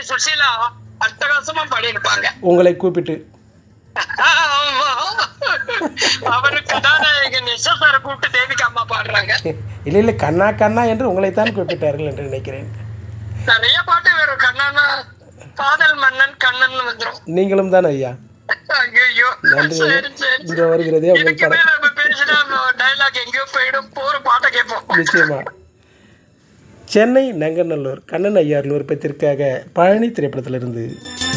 சுசீலா அட்டகாசமா பாடியிருப்பாங்க உங்களை கூப்பிட்டு ஆமா. அவரு கதாநாயகன் எஸ் எஸ் ஆர் கூப்பிட்டு தேவிகா அம்மா பாடுறாங்க இல்லை இல்லை கண்ணா கண்ணா என்று உங்களைத்தான் கூப்பிட்டார்கள் என்று நினைக்கிறேன் நிறைய பாட்டு வரும் கண்ணனா காதல் மன்னன் கண்ணன் வந்துரும் நீங்களும் தான் ஐயா ஐயோ நன்றி சரி சரி இந்த வருகிறதே உங்கள் இதுக்கு படம் மேல நம்ம பேசினா டைலாக் எங்கேயோ போயிடும் போற பாட்டை கேட்போம் நிச்சயமா சென்னை நங்கநல்லூர் கண்ணன் ஐயார் விருப்பத்திற்காக பழனி திரைப்படத்திலிருந்து